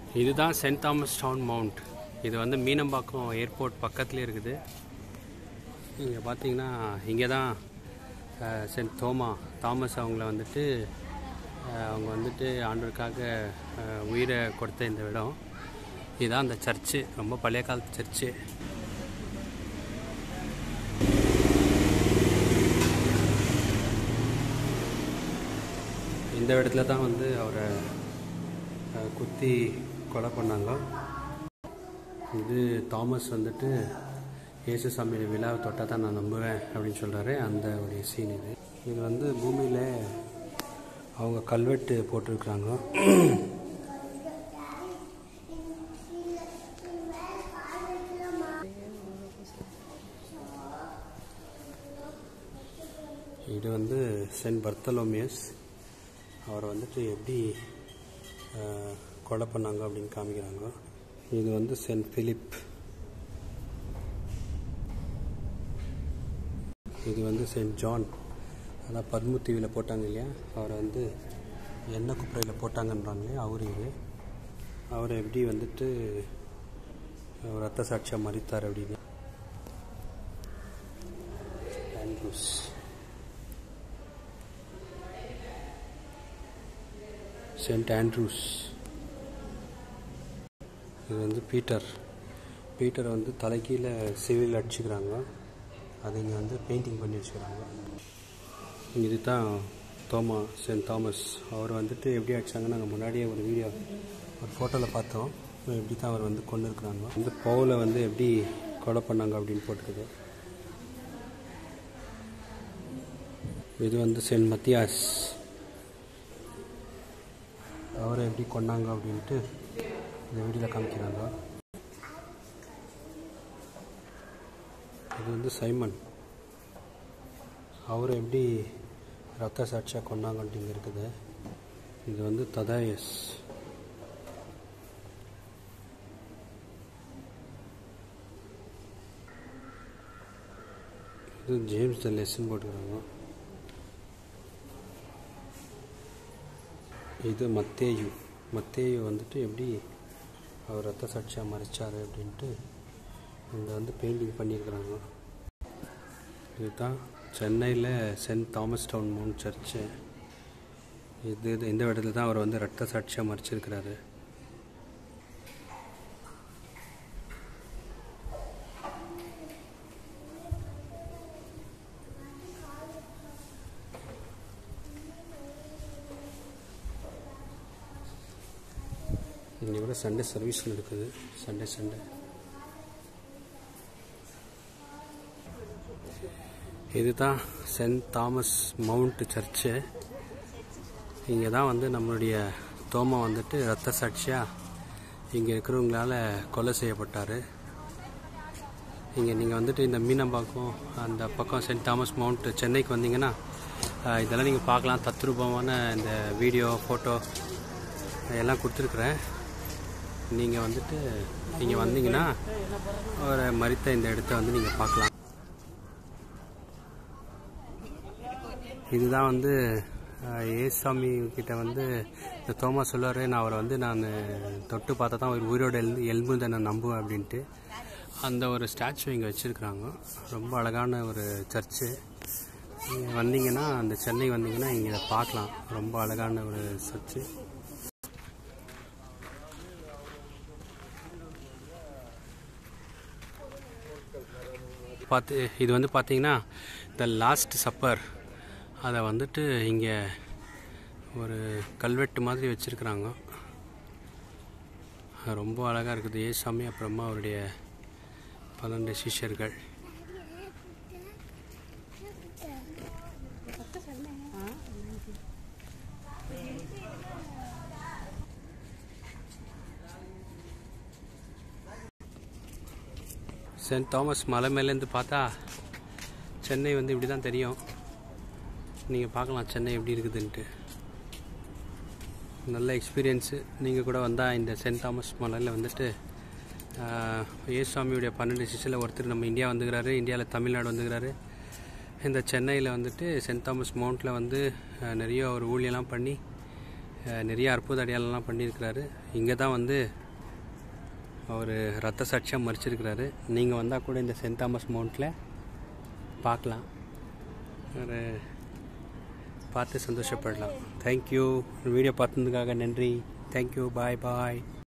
இதுதான் Saint Thomas town mount இது வந்து மீனம்பாக்கம் ஏர்போர்ட் பக்கத்துலேயே இருக்குது இங்கே பார்த்தீங்கன்னா இங்கே தான் அஹ், சென்ட் தோமா தாமஸ் அவங்கள வந்துட்டு அஹ், அவங்க வந்துட்டு ஆண்டவருக்காக அஹ், உயிரை கொடுத்த இந்த இடம் இதுதான் அந்த சர்ச்சு ரொம்ப பழைய காலத்து சர்ச்சு இந்த இடத்துல தான் வந்து அவரை அஹ், குத்தி கொலை பண்ணாங்க இது தாமஸ் வந்துட்டு இயேசு சாமியோட விழாவை தொட்டால் தான் நான் நம்புவேன் அப்படின்னு சொல்கிறாரு அந்த ஒரு சீன் இது இது வந்து பூமியில் அவங்க கல்வெட்டு போட்டிருக்கிறாங்க இது வந்து சென்ட் பர்த்தலோமியஸ் அவரை வந்துட்டு எப்படி அஹ், கொலை பண்ணாங்க அப்படின்னு காமிக்கிறாங்க இது வந்து சென்ட் பிலிப் இது வந்து சென்ட் ஜான் அதான் பத்மு தீவில் போட்டாங்க இல்லையா அவரை வந்து எண்ணெய் குப்பையில் போட்டாங்கன்றாங்களே அவர் இது அவரை எப்படி வந்துட்டு அவர் ரத்த சாட்சியாக மறித்தார் அப்படின்னு ஆண்ட்ரூஸ் சென்ட் ஆண்ட்ரூஸ் இது வந்து பீட்டர் பீட்டரை வந்து தலைக்கீழ சிவில் அடிச்சுக்கிறாங்க அதை இங்கே வந்து பெயிண்டிங் பண்ணி வச்சுக்கிறாங்க இது தான் தோமா சென்ட் தாமஸ் அவர் வந்துட்டு எப்படி அடிச்சாங்க நாங்கள் முன்னாடியே ஒரு வீடியோ ஒரு ஃபோட்டோவில் பார்த்தோம் எப்படி தான் அவர் வந்து கொண்டு இருக்கிறாங்க வந்து பவுலை வந்து எப்படி கொலை பண்ணாங்க அப்படின்னு போட்டிருக்கு இது வந்து சென்ட் மத்தியாஸ் அவரை எப்படி கொண்டாங்க அப்படின்ட்டு இந்த வீடியோவில் காமிக்கிறாங்க இது வந்து சைமன் அவரை எப்படி ரத்த சாட்சியாக கொண்டாங்கன்ட்டு இங்கே இருக்குது இது வந்து ததாயஸ் இது ஜேம்ஸ் த லெசன் போட்டுக்கிறாங்க இது மத்தேயு மத்தேயு வந்துட்டு எப்படி அவர் ரத்த சாட்சியாக மறைச்சார் அப்படின்ட்டு இங்கே வந்து பெயிண்டிங் பண்ணியிருக்கிறாங்க இதுதான் சென்னையில் Saint Thomas town Mount church இது இது- இந்த இடத்துல தான் அவர் வந்து ரத்த சாட்சியாக மறைச்சிருக்கிறாரு இங்கே கூட சண்டே சர்வீஸ் நடக்குது சண்டே சண்டே இதுதான் சென்ட் தாமஸ் மவுண்ட் சர்ச்சு இங்கே தான் வந்து நம்மளுடைய தோமா வந்துட்டு ரத்த சாட்சியாக இங்கே இருக்கிறவங்களால கொலை செய்யப்பட்டார் இங்கே நீங்கள் வந்துட்டு இந்த மீனம்பாக்கம் அந்த பக்கம் சென்ட் தாமஸ் மவுண்ட் சென்னைக்கு வந்தீங்கன்னா ஆஹ், இதெல்லாம் நீங்கள் பார்க்கலாம் தத்ரூபமான இந்த வீடியோ ஃபோட்டோ எல்லாம் கொடுத்துருக்குறேன் நீங்கள் வந்துட்டு இங்கே வந்தீங்கன்னா ஒரு மறித்த இந்த இடத்த வந்து நீங்கள் பார்க்கலாம் இதுதான் வந்து அஹ், ஏசாமி கிட்ட வந்து இந்த தோமா சொல்லுவார் நான் அவரை வந்து நான் தொட்டு பார்த்தா தான் அவர் உயிரோட எழுந்து எலும்புதை நான் நம்புவேன் அப்படின்ட்டு அந்த ஒரு ஸ்டாச்சு இங்கே வச்சுருக்குறாங்க ரொம்ப அழகான ஒரு சர்ச்சு நீங்கள் வந்தீங்கன்னா அந்த சென்னை வந்தீங்கன்னா இங்கே இதை பார்க்கலாம் ரொம்ப அழகான ஒரு சர்ச்சு பார்த்து இது வந்து பார்த்தீங்கன்னா த லாஸ்ட் சப்பர் அதை வந்துட்டு இங்கே ஒரு கல்வெட்டு மாதிரி வச்சுருக்குறாங்க ரொம்ப அழகாக இருக்குது ஏசாமி அப்புறமா அவருடைய பன்னெண்டு சிஷ்யர்கள் சென்ட் தாமஸ் மலை மேலேருந்து பார்த்தா சென்னை வந்து இப்படி தான் தெரியும் நீங்கள் பார்க்கலாம் சென்னை எப்படி இருக்குதுன்ட்டு நல்ல எக்ஸ்பீரியன்ஸு நீங்கள் கூட வந்தால் இந்த சென்ட் தாமஸ் மலையில் வந்துட்டு ஆஹ், இயேசுவாமியுடைய பன்னெண்டு சிசில் ஒருத்தர் நம்ம இந்தியா வந்துக்கிறாரு இந்தியாவில் தமிழ்நாடு வந்துக்கிறாரு இந்த சென்னையில் வந்துட்டு சென்ட் தாமஸ் மவுண்ட்டில் வந்து ஆஹ், நிறைய ஒரு ஊழியெல்லாம் பண்ணி அஹ், நிறைய அற்புத அடையாளம்லாம் பண்ணியிருக்கிறாரு இங்கே தான் வந்து அவர் ரத்த சாட்சியாக மறிச்சிருக்கிறாரு நீங்கள் வந்தால் கூட இந்த சென்ட் தாமஸ் மவுண்ட்டில் பார்க்கலாம் ஒரு பார்த்து சந்தோஷப்படலாம் தேங்க்யூ வீடியோ பார்த்ததுக்காக நன்றி தேங்க்யூ பாய் பாய்